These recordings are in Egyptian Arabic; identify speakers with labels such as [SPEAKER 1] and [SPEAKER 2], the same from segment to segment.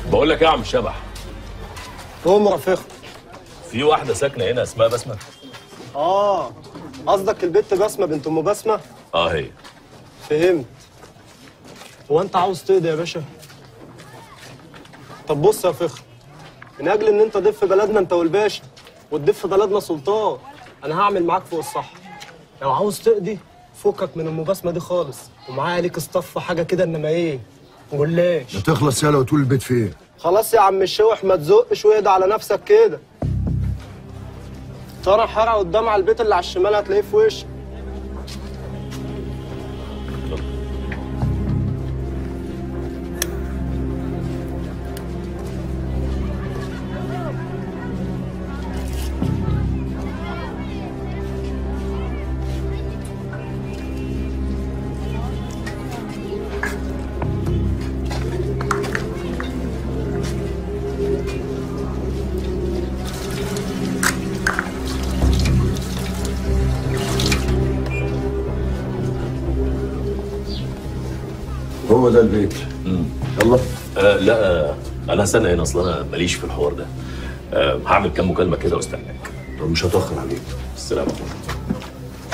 [SPEAKER 1] بقول لك ايه يا عم شبح
[SPEAKER 2] قوم رفيق
[SPEAKER 1] في واحده ساكنه هنا اسمها بسمه
[SPEAKER 2] اه قصدك البت بسمه بنت ام بسمه
[SPEAKER 1] اه هي
[SPEAKER 2] فهمت هو انت عاوز تقضي يا باشا طب بص يا فخر من اجل ان انت ضيف في بلدنا انت والباشا وتضيف في بلدنا سلطان انا هعمل معاك فوق الصح لو عاوز تقضي فكك من ام بسمه دي خالص ومعايا ليك اصطف حاجه كده انما ايه جلاش
[SPEAKER 3] ما تخلص يالا وتقول البيت فين
[SPEAKER 2] خلاص يا عم الشوح ما تزقش واهدى على نفسك كده ترى حرق قدام على البيت اللي على الشمال هتلاقيه في وشك
[SPEAKER 3] هو ده البيت يلا
[SPEAKER 1] آه لا آه انا هستنى هنا اصل انا ماليش في الحوار ده آه هعمل كام مكالمه كده واستناك
[SPEAKER 3] طب مش هتاخر عليك
[SPEAKER 1] السلام عليكم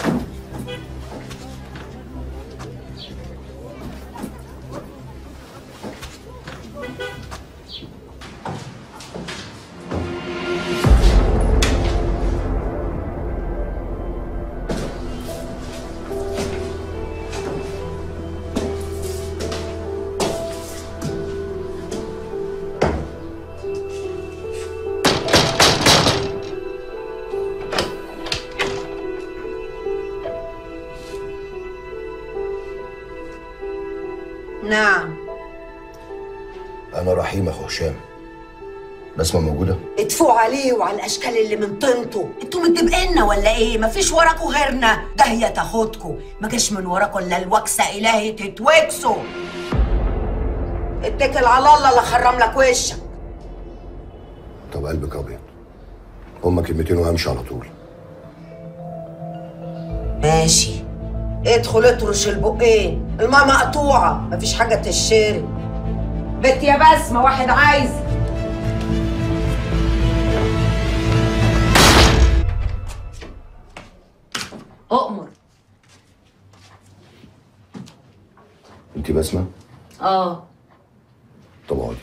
[SPEAKER 4] نعم
[SPEAKER 3] انا رحيم اخو هشام بسمه موجوده
[SPEAKER 4] ادفوا عليه وعلى الاشكال اللي من طينته انتوا متدبقنا ولا ايه مفيش وراكوا غيرنا ده هي تاخدكوا ما جاش من وراكوا الا الوكسه الهي تتوكسوا اتكل على الله لا خرم لك وشك
[SPEAKER 3] طب قلبك ابيض هما كلمتين وهمشي على طول
[SPEAKER 4] ماشي ادخل اطرش البقين الماء مقطوعه مفيش حاجه تشرب بنت يا بسمه واحد عايز
[SPEAKER 5] اؤمر
[SPEAKER 3] انت بسمه
[SPEAKER 5] اه
[SPEAKER 3] طب اقعدي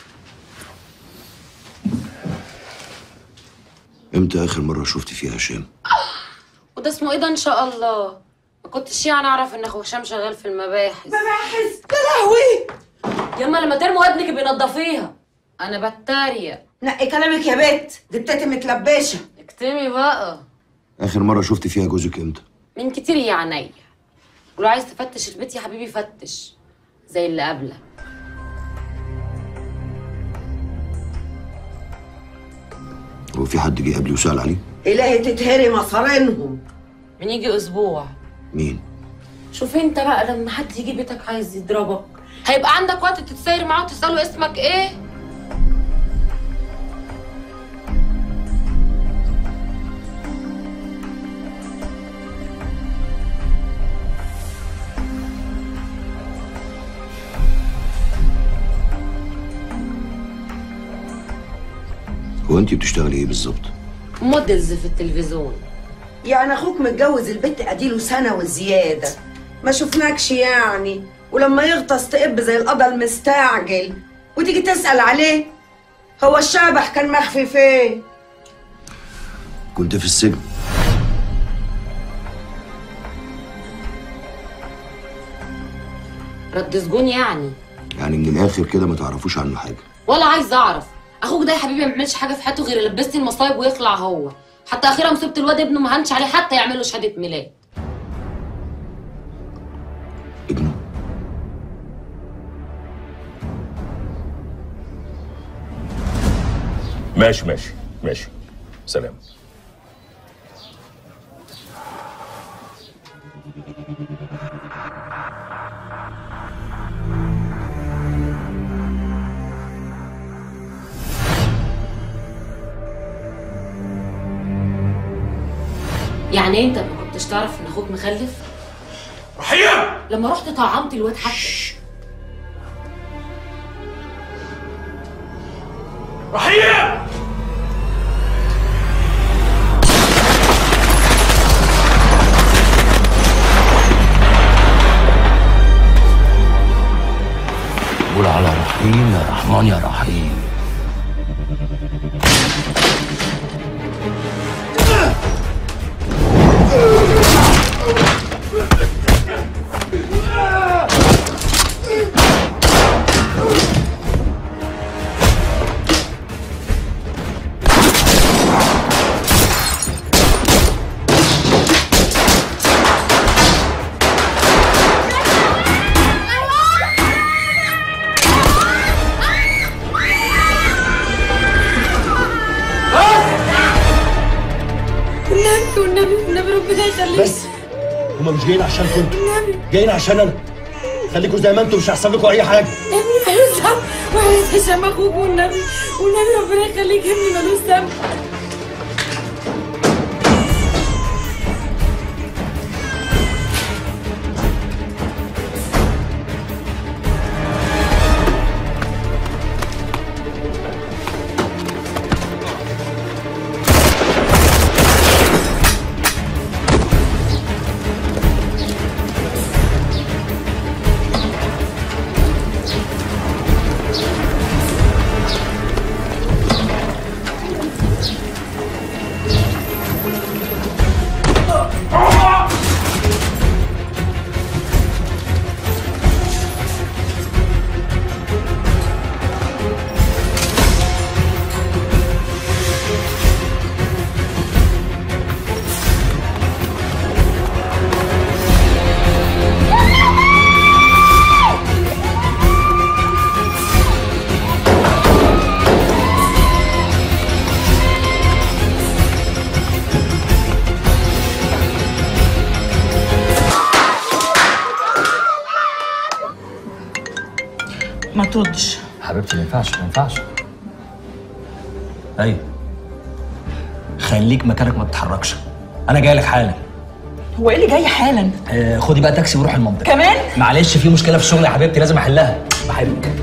[SPEAKER 3] امتى اخر مره شفتي فيها هشام
[SPEAKER 5] وده اسمه ايه ده ان شاء الله ما كنتش يعني اعرف ان اخو هشام شغال في المباحث
[SPEAKER 4] مباحث يا لهوي
[SPEAKER 5] ياما لما ترموا ودنك بينضفيها انا بتريق
[SPEAKER 4] نقي كلامك يا بت دي بتاعتي متلبشه
[SPEAKER 5] اكتمي بقى
[SPEAKER 3] اخر مره شفتي فيها جوزك امتى
[SPEAKER 5] من كتير يا عينيا ولو عايز تفتش البيت يا حبيبي فتش زي اللي قبلك
[SPEAKER 3] هو في حد جه قبلي وسال عليه
[SPEAKER 4] الهي تتهري مصارينهم
[SPEAKER 5] من يجي اسبوع
[SPEAKER 3] مين
[SPEAKER 5] شوف انت بقى لما حد يجي بيتك عايز يضربك هيبقى عندك وقت تتساير معاه وتساله اسمك ايه
[SPEAKER 3] هو انت بتشتغلي ايه بالظبط
[SPEAKER 5] موديلز في التلفزيون
[SPEAKER 4] يعني اخوك متجوز البت اديله سنه وزياده ما شفناكش يعني ولما يغطس تقب زي القضا المستعجل وتيجي تسال عليه هو الشبح كان مخفي فين
[SPEAKER 3] كنت في السجن
[SPEAKER 5] رد سجون يعني
[SPEAKER 3] يعني من الاخر كده ما تعرفوش عنه حاجه
[SPEAKER 5] ولا عايز اعرف اخوك ده يا حبيبي ما بيعملش حاجه في حياته غير يلبسني المصايب ويخلع هو حتى اخيرا مصيبه الواد ابنه ما هنش عليه حتى يعمل له شهاده ميلاد
[SPEAKER 3] ابنه
[SPEAKER 1] ماشي ماشي ماشي سلام
[SPEAKER 5] يعني انت ما كنتش تعرف ان اخوك مخلف
[SPEAKER 1] رحيم
[SPEAKER 5] لما رحت طعمت الواد حتى
[SPEAKER 1] رحيم
[SPEAKER 6] قول على رحيم يا رحمن يا رحيم
[SPEAKER 5] والنبي والنبي والنبي ربنا يخليك
[SPEAKER 6] بس هما مش جايين عشان كنتوا جايين عشان انا خليكوا زي ما انتوا مش هيحصل لكم اي حاجه
[SPEAKER 5] يا ابني ملوش ذنب وحياة هشام اخوك والنبي والنبي ربنا يخليك يا ابني ملوش ذنب
[SPEAKER 7] ما تردش
[SPEAKER 6] حبيبتي ما ينفعش ما ينفعش ايوه خليك مكانك ما تتحركش انا جاي لك حالا
[SPEAKER 7] هو ايه اللي جاي حالا
[SPEAKER 6] آه خدي بقى تاكسي وروح المنطقه
[SPEAKER 7] كمان
[SPEAKER 6] معلش في مشكله في الشغل يا حبيبتي لازم احلها بحبك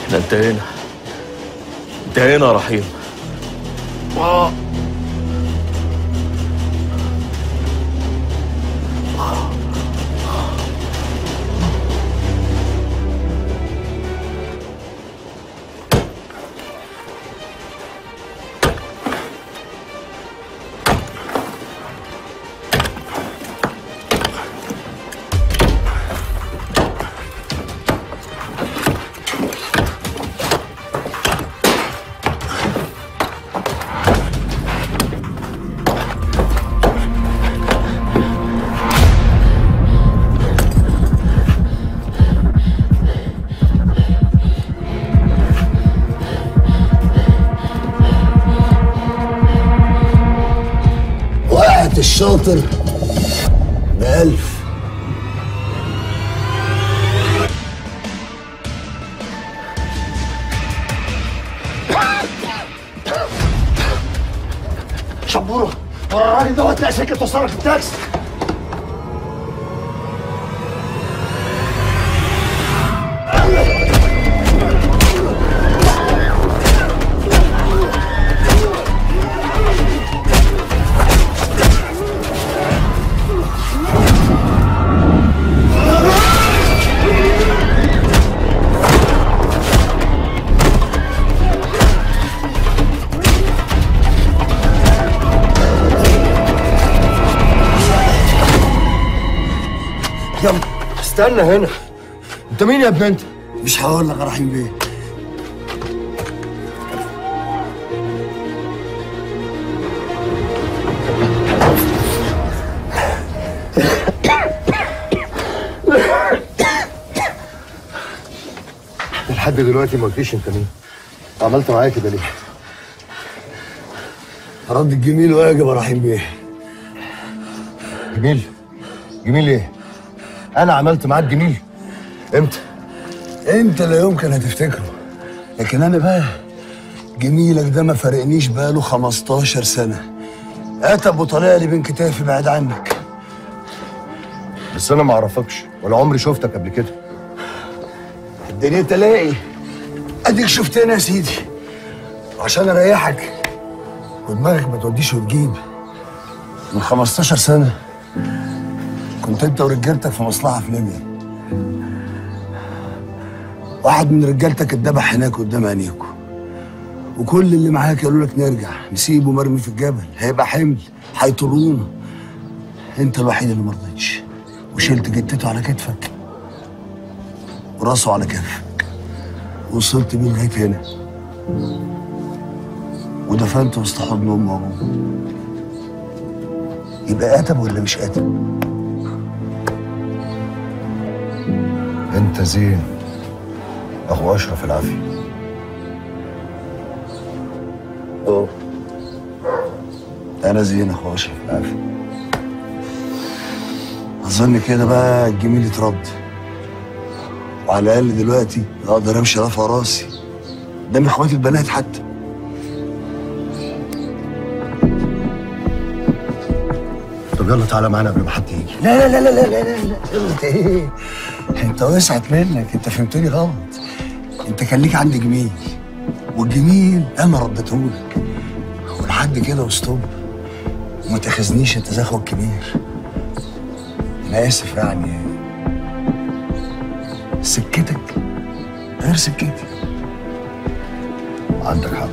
[SPEAKER 1] احنا انتهينا انتهينا يا رحيم آه.
[SPEAKER 3] وقعت الشاطر بألف
[SPEAKER 6] شبوره ورا الراجل ده هتلاقي سكه توصلك التاكسي
[SPEAKER 3] يلا
[SPEAKER 6] استنى هنا
[SPEAKER 3] انت مين يا ابن انت؟ مش هقول لك يا رحيم بيه لحد دلوقتي ما قلتليش انت مين عملت معايا كده ليه؟ رد الجميل واجب يا رحيم بيه جميل جميل ايه؟ انا عملت معاك جميل امتى؟ انت لا يمكن هتفتكره لكن انا بقى جميلك ده ما فارقنيش بقاله 15 سنه اتب وطالع لي بين كتافي بعد عنك بس انا ما اعرفكش ولا عمري شفتك قبل كده الدنيا تلاقي اديك شفتني يا سيدي عشان اريحك ودماغك ما توديش وتجيب من 15 سنه كنت انت ورجالتك في مصلحه في ليبيا واحد من رجالتك اتذبح هناك قدام عينيكوا وكل اللي معاك قالوا لك نرجع نسيبه مرمي في الجبل هيبقى حمل هيطرونا انت الوحيد اللي ما رضيتش وشلت جتته على كتفك وراسه على كتفك وصلت بيه لغايه هنا ودفنت وسط حضن امه وابوه يبقى قاتب ولا مش قاتب؟ انت زين اخو اشرف العافيه اه انا زين اخو اشرف العافيه اظن كده بقى الجميل اترد وعلى الاقل دلوقتي اقدر امشي رافع راسي قدام اخواتي البنات حتى طب يلا تعالى معانا قبل ما حد يجي لا لا لا لا لا لا لا انت ايه انت وسعت منك انت فهمتني غلط انت كان ليك عندي جميل والجميل انا رديتهولك ولحد كده وستوب وما تاخذنيش انت زي اخوك الكبير انا اسف يعني سكتك غير سكتي عندك حق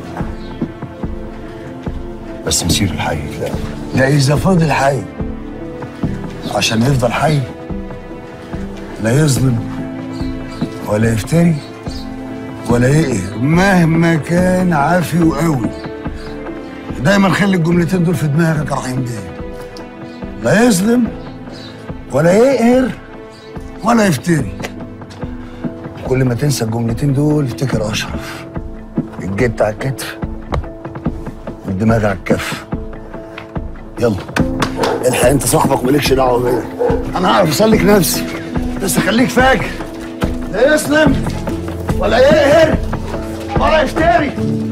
[SPEAKER 3] بس مسير الحي لا ده اذا فضل حي عشان يفضل حي لا يظلم ولا يفتري ولا يقهر مهما كان عافي وقوي دايما خلي الجملتين دول في دماغك يا رحيم بيه لا يظلم ولا يقهر ولا يفتري كل ما تنسى الجملتين دول افتكر اشرف الجت على الكتف والدماغ على الكف يلا الحق انت صاحبك مالكش دعوه بيا انا هعرف اسلك نفسي بس خليك فاكر لا يسلم ولا يقهر ولا يفتري